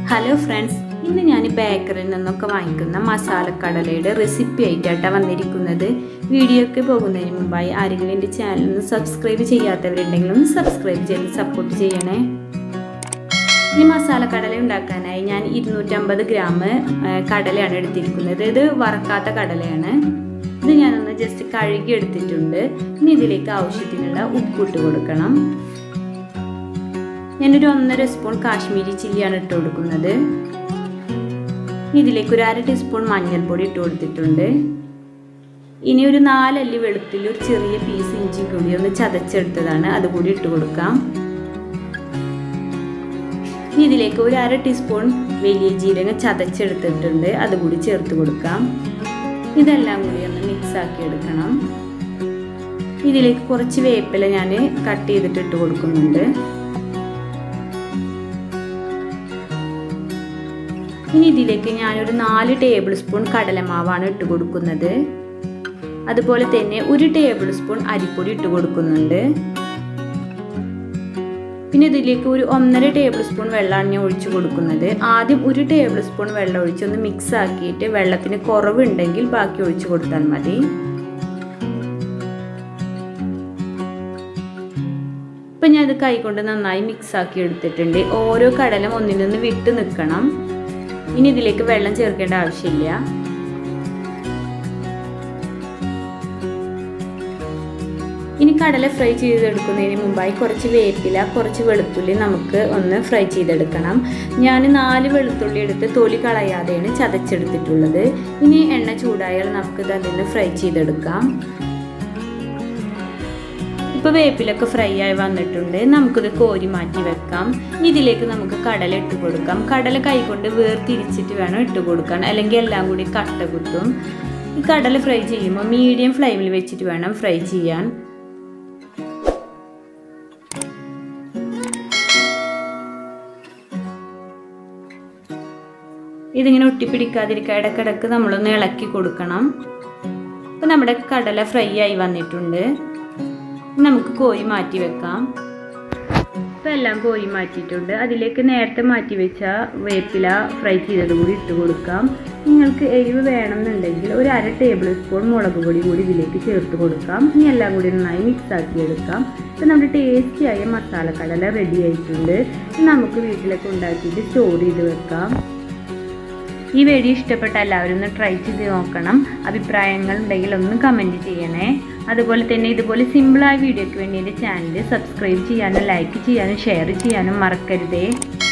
hello friends ഇന്ന് ഞാൻ ബേക്കറിയിൽ നിന്നൊക്കെ വാങ്ങിക്കുന്ന മസാലക്കടലയുടെ റെസിപ്പി ആയിട്ടാണ് വന്നിരിക്കുന്നത് വീഡിയോയ്ക്ക് പോകുന്നതിന് മുമ്പായി ആരെങ്കിലും എൻ്റെ ചാനൽ ഒന്ന് സബ്സ്ക്രൈബ് ചെയ്യാത്തവരുണ്ടെങ്കിൽ ഒന്ന് സബ്സ്ക്രൈബ് ചെയ്ത് സപ്പോർട്ട് ചെയ്യണേ ഈ മസാലക്കടല ഉണ്ടാക്കാനായി ഞാൻ ഇരുന്നൂറ്റമ്പത് ഗ്രാം കടലയാണ് എടുത്തിരിക്കുന്നത് ഇത് വറക്കാത്ത കടലയാണ് ഇത് ഞാനൊന്ന് ജസ്റ്റ് കഴുകി എടുത്തിട്ടുണ്ട് ഇനി ഇതിലേക്ക് ആവശ്യത്തിനുള്ള ഉപ്പിട്ട് കൊടുക്കണം ഞാനൊരു ഒന്നര സ്പൂൺ കാശ്മീരി ചില്ലിയാണ് ഇട്ട് കൊടുക്കുന്നത് ഇതിലേക്ക് ഒരു അര ടീസ്പൂൺ മഞ്ഞൾപ്പൊടി ഇട്ട് കൊടുത്തിട്ടുണ്ട് ഇനി ഒരു നാലല്ലി വെളുത്തുള്ളി ഒരു ചെറിയ പീസ് ഇഞ്ചി കൂടി ഒന്ന് ചതച്ചെടുത്തതാണ് അതുകൂടി ഇട്ട് കൊടുക്കാം ഇനി ഇതിലേക്ക് ഒരു അര ടീസ്പൂൺ വലിയ ജീരകം ചതച്ചെടുത്തിട്ടുണ്ട് അതുകൂടി ചേർത്ത് കൊടുക്കാം ഇതെല്ലാം കൂടി ഒന്ന് മിക്സ് ആക്കി എടുക്കണം ഇതിലേക്ക് കുറച്ച് വേപ്പില ഞാൻ കട്ട് ചെയ്തിട്ട് ഇട്ട് കൊടുക്കുന്നുണ്ട് ഇനി ഇതിലേക്ക് ഞാനൊരു നാല് ടേബിൾ സ്പൂൺ കടലമാവാണ് ഇട്ട് കൊടുക്കുന്നത് അതുപോലെ തന്നെ ഒരു ടേബിൾ സ്പൂൺ അരിപ്പൊടി ഇട്ട് കൊടുക്കുന്നുണ്ട് പിന്നെ ഇതിലേക്ക് ഒരു ഒന്നര ടേബിൾ സ്പൂൺ വെള്ളമാണ് ഞാൻ ഒഴിച്ചു കൊടുക്കുന്നത് ആദ്യം ഒരു ടേബിൾ സ്പൂൺ വെള്ളം ഒഴിച്ച് ഒന്ന് മിക്സ് ആക്കിയിട്ട് വെള്ളത്തിന് കുറവുണ്ടെങ്കിൽ ബാക്കി ഒഴിച്ചു കൊടുത്താൽ മതി ഇപ്പം ഞാൻ ഇത് കൈകൊണ്ട് നന്നായി മിക്സ് ആക്കി എടുത്തിട്ടുണ്ട് ഓരോ കടലും ഒന്നിൽ നിന്ന് വിട്ട് നിൽക്കണം ഇനി ഇതിലേക്ക് വെള്ളം ചേർക്കേണ്ട ആവശ്യമില്ല ഇനി കടല ഫ്രൈ ചെയ്തെടുക്കുന്നതിന് മുമ്പായി കുറച്ച് വേപ്പില കുറച്ച് വെളുത്തുള്ളി നമുക്ക് ഒന്ന് ഫ്രൈ ചെയ്തെടുക്കണം ഞാൻ നാല് വെളുത്തുള്ളി എടുത്ത് തൊലി കളയാതെയാണ് ചതച്ചെടുത്തിട്ടുള്ളത് ഇനി എണ്ണ ചൂടായാൽ നമുക്കിത് അതിൽ നിന്ന് ഫ്രൈ ചെയ്തെടുക്കാം ഇപ്പോൾ വേപ്പിലൊക്കെ ഫ്രൈ ആയി വന്നിട്ടുണ്ട് നമുക്കിത് കോരി മാറ്റി വെക്കാം ഇതിലേക്ക് നമുക്ക് കടല ഇട്ട് കൊടുക്കാം കടല കൈകൊണ്ട് വേർതിരിച്ചിട്ട് വേണം ഇട്ട് കൊടുക്കാൻ അല്ലെങ്കിൽ എല്ലാം കൂടി കട്ട കുത്തും ഈ കടല ഫ്രൈ ചെയ്യുമ്പോൾ മീഡിയം ഫ്ലെയിമിൽ വെച്ചിട്ട് വേണം ഫ്രൈ ചെയ്യാൻ ഇതിങ്ങനെ ഒട്ടിപ്പിടിക്കാതിരിക്കാൻ ഇടക്കിടക്ക് നമ്മളൊന്ന് ഇളക്കി കൊടുക്കണം അപ്പം നമ്മുടെ കടല ഫ്രൈ ആയി വന്നിട്ടുണ്ട് നമുക്ക് കോരി മാറ്റി വെക്കാം ഇപ്പം എല്ലാം കോരി മാറ്റിയിട്ടുണ്ട് അതിലേക്ക് നേരത്തെ മാറ്റി വെച്ച വേപ്പില ഫ്രൈ ചെയ്തത് കൂടി ഇട്ട് കൊടുക്കാം നിങ്ങൾക്ക് എരിവ് വേണമെന്നുണ്ടെങ്കിൽ ഒരു അര ടേബിൾ സ്പൂൺ മുളക് പൊടി കൂടി ഇതിലേക്ക് ചേർത്ത് കൊടുക്കാം ഇനി എല്ലാം കൂടി നന്നായി മിക്സ് ആക്കി എടുക്കാം ഇപ്പം നമ്മുടെ ടേസ്റ്റിയായ മസാലക്കടല റെഡി ആയിട്ടുണ്ട് നമുക്ക് വീട്ടിലൊക്കെ ഉണ്ടാക്കിയിട്ട് സ്റ്റോർ ചെയ്ത് വെക്കാം ഈ വീഡിയോ ഇഷ്ടപ്പെട്ട എല്ലാവരും ഒന്ന് ട്രൈ ചെയ്ത് നോക്കണം അഭിപ്രായങ്ങൾ ഉണ്ടെങ്കിൽ ഒന്ന് കമൻറ്റ് ചെയ്യണേ അതുപോലെ തന്നെ ഇതുപോലെ സിമ്പിളായ വീഡിയോയ്ക്ക് വേണ്ടി എൻ്റെ ചാനൽ സബ്സ്ക്രൈബ് ചെയ്യാനും ലൈക്ക് ചെയ്യാനും ഷെയർ ചെയ്യാനും മറക്കരുതേ